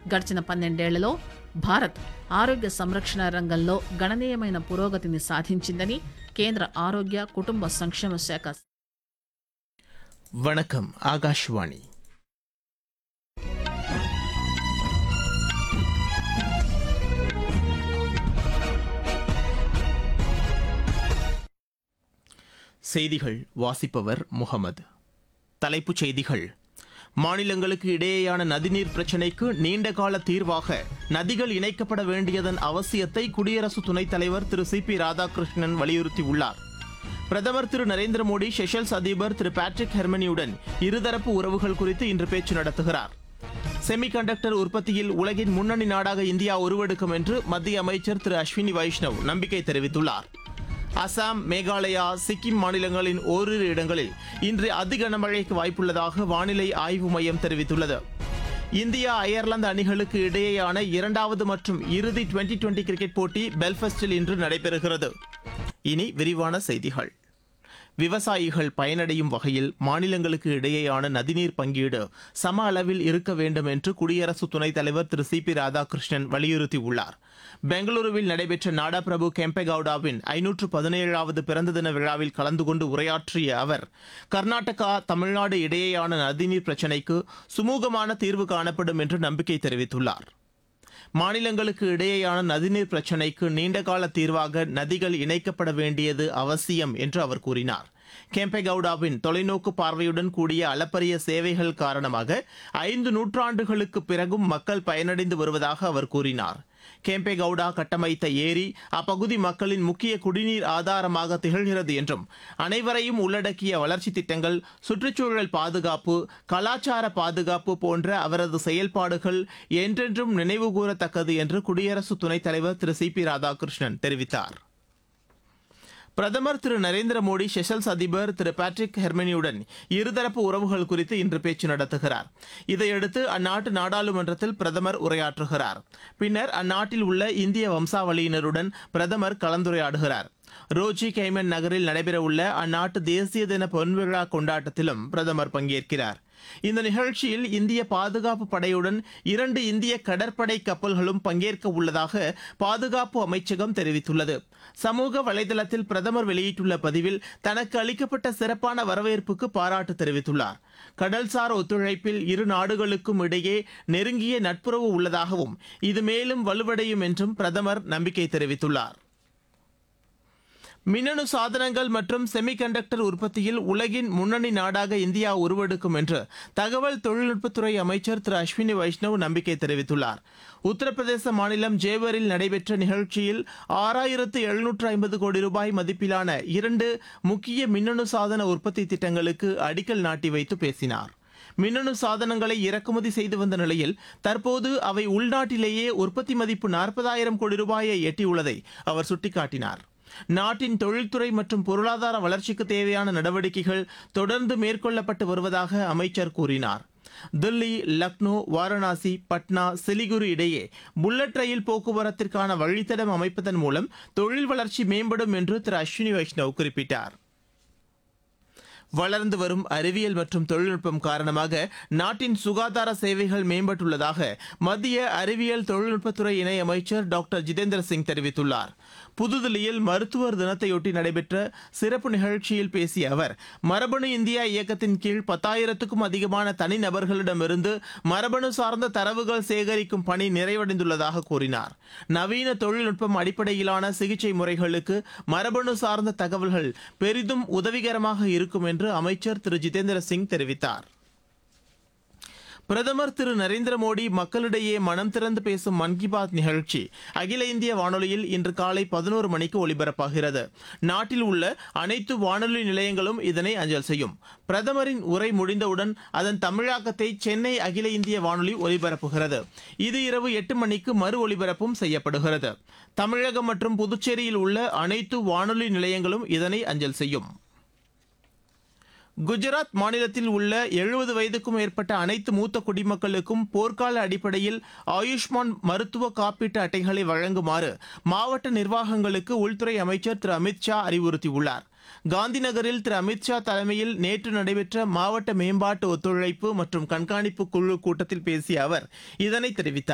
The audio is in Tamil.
గడిచిన పన్నెండేళ్లలో భారత్ ఆరోగ్య సంరక్షణ రంగంలో గణనీయమైన పురోగతిని సాధించిందని కేంద్ర ఆరోగ్య కుటుంబ సంక్షేమ శాఖ வணக்கம் ஆகாஷ்வாணி செய்திகள் வாசிப்பவர் முகமது தலைப்புச் செய்திகள் மாநிலங்களுக்கு இடையேயான நதிநீர் பிரச்சினைக்கு நீண்டகால தீர்வாக நதிகள் இணைக்கப்பட வேண்டியதன் அவசியத்தை குடியரசு துணைத் தலைவர் திரு சி பி ராதாகிருஷ்ணன் வலியுறுத்தியுள்ளார் பிரதமர் திரு நரேந்திர மோடி செஷல்ஸ் அதிபர் திரு பேட்ரிக் ஹெர்மனியுடன் இருதரப்பு உறவுகள் குறித்து இன்று பேச்சு நடத்துகிறார் செமிகண்டக்டர் உற்பத்தியில் உலகின் முன்னணி நாடாக இந்தியா உருவெடுக்கும் என்று மத்திய அமைச்சர் திரு அஸ்வினி வைஷ்ணவ் நம்பிக்கை தெரிவித்துள்ளார் அசாம் மேகாலயா சிக்கிம் மாநிலங்களின் ஓரிரு இடங்களில் இன்று அதி கனமழைக்கு வாய்ப்புள்ளதாக வானிலை ஆய்வு மையம் தெரிவித்துள்ளது இந்தியா அயர்லாந்து அணிகளுக்கு இடையேயான இரண்டாவது மற்றும் இறுதி டுவெண்டி டுவெண்டி கிரிக்கெட் போட்டி பெல்ஃபஸ்டில் இன்று நடைபெறுகிறது இனி விரிவான செய்திகள் விவசாயிகள் பயனடையும் வகையில் மாநிலங்களுக்கு இடையேயான நதிநீர் பங்கீடு சம அளவில் இருக்க வேண்டும் என்று குடியரசு துணைத் தலைவர் திரு சி பி ராதாகிருஷ்ணன் வலியுறுத்தியுள்ளார் பெங்களூருவில் நடைபெற்ற நாடா பிரபு கெம்பேகவுடாவின் ஐநூற்று பதினேழாவது பிறந்த தின விழாவில் கலந்து கொண்டு உரையாற்றிய அவர் கர்நாடகா தமிழ்நாடு இடையேயான நதிநீர் பிரச்சினைக்கு சுமூகமான தீர்வு காணப்படும் என்று நம்பிக்கை தெரிவித்துள்ளார் மாநிலங்களுக்கு இடையேயான நதிநீர் பிரச்சினைக்கு நீண்டகால தீர்வாக நதிகள் இணைக்கப்பட வேண்டியது அவசியம் என்று அவர் கூறினார் கேம்பேகவுடாவின் தொலைநோக்கு பார்வையுடன் கூடிய அளப்பரிய சேவைகள் காரணமாக ஐந்து நூற்றாண்டுகளுக்கு பிறகும் மக்கள் பயனடைந்து வருவதாக அவர் கூறினார் கேம்பேகவுடா கட்டமைத்த ஏரி அப்பகுதி மக்களின் முக்கிய குடிநீர் ஆதாரமாக திகழ்கிறது என்றும் அனைவரையும் உள்ளடக்கிய வளர்ச்சி திட்டங்கள் சுற்றுச்சூழல் பாதுகாப்பு கலாச்சார பாதுகாப்பு போன்ற அவரது செயல்பாடுகள் என்றென்றும் நினைவுகூரத்தக்கது என்று குடியரசு துணைத் தலைவர் திரு சி பி ராதாகிருஷ்ணன் தெரிவித்தார் பிரதமர் திரு நரேந்திர மோடி செஷல்ஸ் அதிபர் திரு பேட்ரிக் ஹெர்மனியுடன் இருதரப்பு உறவுகள் குறித்து இன்று பேச்சு நடத்துகிறார் இதையடுத்து அந்நாட்டு நாடாளுமன்றத்தில் பிரதமர் உரையாற்றுகிறார் பின்னர் அந்நாட்டில் உள்ள இந்திய வம்சாவளியினருடன் பிரதமர் கலந்துரையாடுகிறார் ரோஜி கைமன் நகரில் நடைபெறவுள்ள அந்நாட்டு தேசிய தின பொன்விழா கொண்டாட்டத்திலும் பிரதமர் பங்கேற்கிறார் இந்த நிகழ்ச்சியில் இந்திய பாதுகாப்பு படையுடன் இரண்டு இந்திய கடற்படை கப்பல்களும் பங்கேற்க உள்ளதாக பாதுகாப்பு அமைச்சகம் தெரிவித்துள்ளது சமூக வலைதளத்தில் பிரதமர் வெளியிட்டுள்ள பதிவில் தனக்கு அளிக்கப்பட்ட சிறப்பான வரவேற்புக்கு பாராட்டு தெரிவித்துள்ளார் கடல்சார் ஒத்துழைப்பில் இரு நாடுகளுக்கும் இடையே நெருங்கிய நட்புறவு உள்ளதாகவும் இது மேலும் வலுவடையும் என்றும் பிரதமர் நம்பிக்கை தெரிவித்துள்ளார் மின்னணு சாதனங்கள் மற்றும் செமிகண்டக்டர் உற்பத்தியில் உலகின் முன்னணி நாடாக இந்தியா உருவெடுக்கும் என்று தகவல் தொழில்நுட்பத்துறை அமைச்சர் திரு அஸ்வினி வைஷ்ணவ் நம்பிக்கை தெரிவித்துள்ளார் உத்தரப்பிரதேச மாநிலம் ஜேவரில் நடைபெற்ற நிகழ்ச்சியில் ஆறாயிரத்து எழுநூற்று ஐம்பது கோடி ரூபாய் மதிப்பிலான இரண்டு முக்கிய மின்னணு சாதன உற்பத்தி திட்டங்களுக்கு அடிக்கல் நாட்டி வைத்து பேசினார் மின்னணு சாதனங்களை இறக்குமதி செய்து வந்த நிலையில் தற்போது அவை உள்நாட்டிலேயே உற்பத்தி மதிப்பு நாற்பதாயிரம் கோடி ரூபாயை எட்டியுள்ளதை அவர் சுட்டிக்காட்டினார் நாட்டின் தொழில்துறை மற்றும் பொருளாதார வளர்ச்சிக்கு தேவையான நடவடிக்கைகள் தொடர்ந்து மேற்கொள்ளப்பட்டு வருவதாக அமைச்சர் கூறினார் தில்லி லக்னோ வாரணாசி பட்னா சிலிகுரி இடையே புல்லட் ரயில் போக்குவரத்திற்கான வழித்தடம் அமைப்பதன் மூலம் தொழில் வளர்ச்சி மேம்படும் என்று திரு அஸ்வினி வைஷ்ணவ் குறிப்பிட்டார் வளர்ந்து வரும் அறிவியல் மற்றும் தொழில்நுட்பம் காரணமாக நாட்டின் சுகாதார சேவைகள் மேம்பட்டுள்ளதாக மத்திய அறிவியல் தொழில்நுட்பத்துறை இணையமைச்சர் டாக்டர் ஜிதேந்திர சிங் தெரிவித்துள்ளார் புதுதில்லியில் மருத்துவர் தினத்தையொட்டி நடைபெற்ற சிறப்பு நிகழ்ச்சியில் பேசிய அவர் மரபணு இந்தியா இயக்கத்தின் கீழ் பத்தாயிரத்துக்கும் அதிகமான தனிநபர்களிடமிருந்து மரபணு சார்ந்த தரவுகள் சேகரிக்கும் பணி நிறைவடைந்துள்ளதாக கூறினார் நவீன தொழில்நுட்பம் அடிப்படையிலான சிகிச்சை முறைகளுக்கு மரபணு சார்ந்த தகவல்கள் பெரிதும் உதவிகரமாக இருக்கும் என்று அமைச்சர் திரு ஜிதேந்திர சிங் தெரிவித்தார் பிரதமர் திரு நரேந்திர மோடி மக்களிடையே மனம் திறந்து பேசும் மன் கி பாத் நிகழ்ச்சி அகில இந்திய வானொலியில் இன்று காலை பதினோரு மணிக்கு ஒலிபரப்பாகிறது நாட்டில் உள்ள அனைத்து வானொலி நிலையங்களும் இதனை அஞ்சல் செய்யும் பிரதமரின் உரை முடிந்தவுடன் அதன் தமிழாக்கத்தை சென்னை அகில இந்திய வானொலி ஒலிபரப்புகிறது இது இரவு எட்டு மணிக்கு மறு ஒலிபரப்பும் செய்யப்படுகிறது தமிழகம் மற்றும் புதுச்சேரியில் உள்ள அனைத்து வானொலி நிலையங்களும் இதனை அஞ்சல் செய்யும் குஜராத் மாநிலத்தில் உள்ள எழுபது வயதுக்கும் மேற்பட்ட அனைத்து மூத்த குடிமக்களுக்கும் போர்க்கால அடிப்படையில் ஆயுஷ்மான் மருத்துவ காப்பீட்டு அட்டைகளை வழங்குமாறு மாவட்ட நிர்வாகங்களுக்கு உள்துறை அமைச்சர் திரு அமித்ஷா அறிவுறுத்தியுள்ளார் காந்தி நகரில் திரு அமித்ஷா தலைமையில் நேற்று நடைபெற்ற மாவட்ட மேம்பாட்டு ஒத்துழைப்பு மற்றும் கண்காணிப்பு குழு கூட்டத்தில் பேசிய அவர் இதனை தெரிவித்தார்